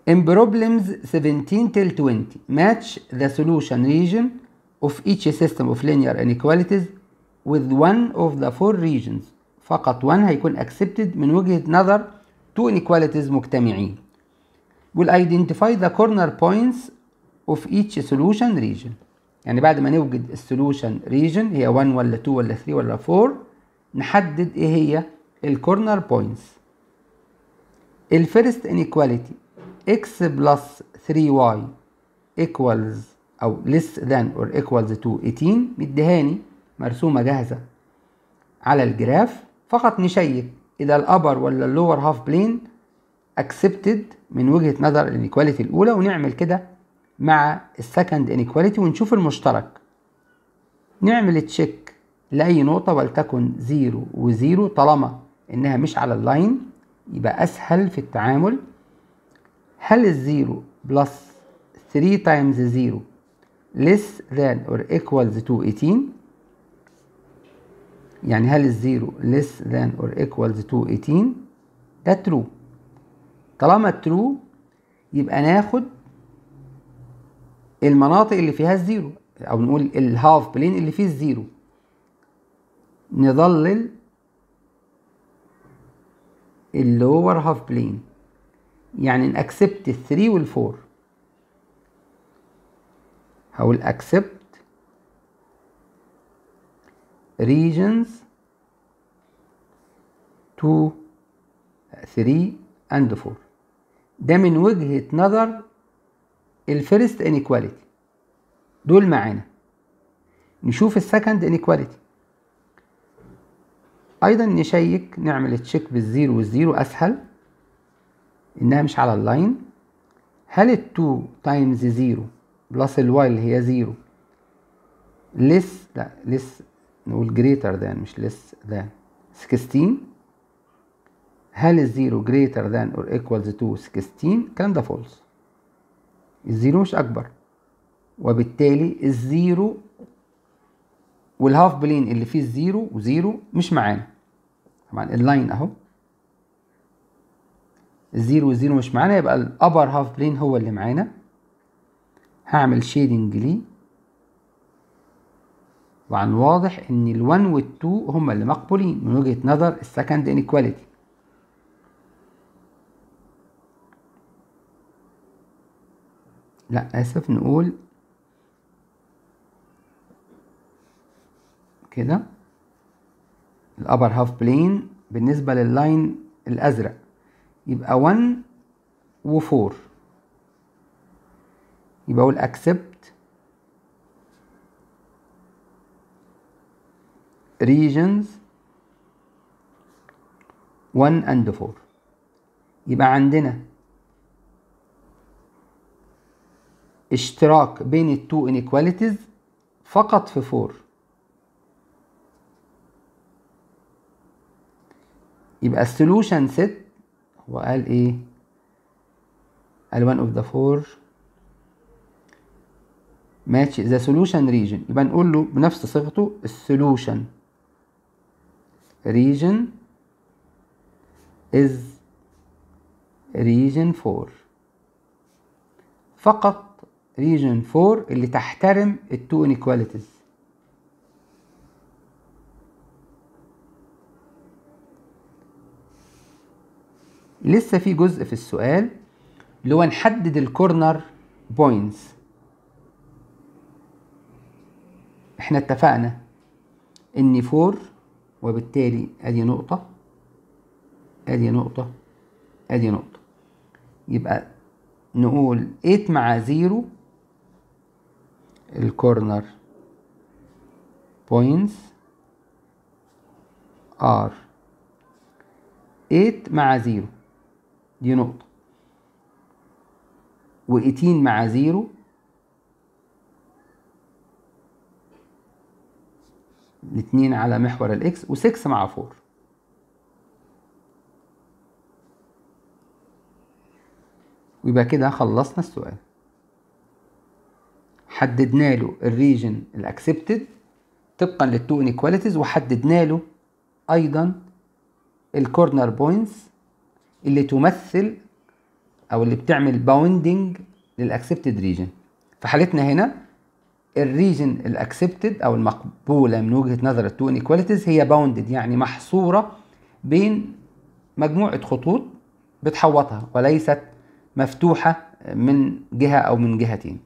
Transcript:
In problems 17 till 20 match the solution region of each system of linear inequalities with one of the four regions فقط one هيكون accepted من وجهة نظر two inequalities مجتمعين will identify the corner points of each solution region يعني بعد ما نوجد السولوشن region هي 1 ولا 2 ولا 3 ولا 4 نحدد ايه هي الكورنر بوينتس الفيرست انيكواليتي x plus 3y equals او less than or equals to 18 مديهاني مرسومه جاهزه على الجراف فقط نشيك اذا الابر ولا اللور هاف بلين accepted من وجهه نظر الانيكواليتي الاولى ونعمل كده مع السكند انيكواليتي ونشوف المشترك نعمل تشيك لاي نقطه ولتكن 0 و0 طالما انها مش على اللاين يبقى اسهل في التعامل هل الزيرو بلس 3 times 0 less than or equals to 18 يعني هل الزيرو less than or equals to 18 ده true طالما true يبقى ناخد المناطق اللي فيها الزيرو او نقول الهاف بلين اللي فيه الزيرو نظلل اللور هاف بلين يعني نأكسبت الثري والفور هقول accept regions 2 3 and 4 ده من وجهة نظر الفيرست انيكواليتي دول معانا نشوف السكند انيكواليتي ايضا نشيك نعمل تشيك بالزيرو والزيرو اسهل انها مش على اللاين هل ال 2 تايمز 0 بلس الواي اللي هي 0 لس لا لس نقول greater than مش less than 16 هل الزيرو greater than or equals to 16 الكلام ده فولس الزيرو مش اكبر وبالتالي الزيرو والهاف بلين اللي فيه الزيرو وزيرو مش معانا طبعا اللاين اهو الزيرو والزيرو مش معانا يبقى الابر هاف بلين هو اللي معانا هعمل شيدنج ليه طبعا واضح ان ال1 وال2 هما اللي مقبولين من وجهة نظر السكند انيكواليتي لا اسف نقول كده الابر هاف بلين بالنسبة لللاين الازرق يبقى 1 و4 يبقى اقول accept regions 1 and 4 يبقى عندنا اشتراك بين التو inequalities فقط في 4 يبقى السولوشن set هو قال ايه قال one of the four match the solution region يبقى نقول له بنفس صيغته السولوشن region is region 4 فقط region 4 اللي تحترم التو inequalities لسه في جزء في السؤال اللي هو نحدد الكورنر بوينتس احنا اتفقنا ان فور وبالتالي ادي نقطة ادي نقطة ادي نقطة يبقى نقول 8 مع زيرو الكورنر بوينتس ار 8 مع زيرو دي نقطة و18 مع زيرو الاتنين على محور الاكس و6 مع 4 ويبقى كده خلصنا السؤال حددنا له الريجن الاكسبتد طبقا للتو انيكواليتيز وحددنا له ايضا الكورنر بوينتس اللي تمثل او اللي بتعمل باوندنج للاكسبتد ريجن في حالتنا هنا الريجن الاكسبتد او المقبوله من وجهه نظر التو انيكواليتيز هي باوندد يعني محصوره بين مجموعه خطوط بتحوطها وليست مفتوحه من جهه او من جهتين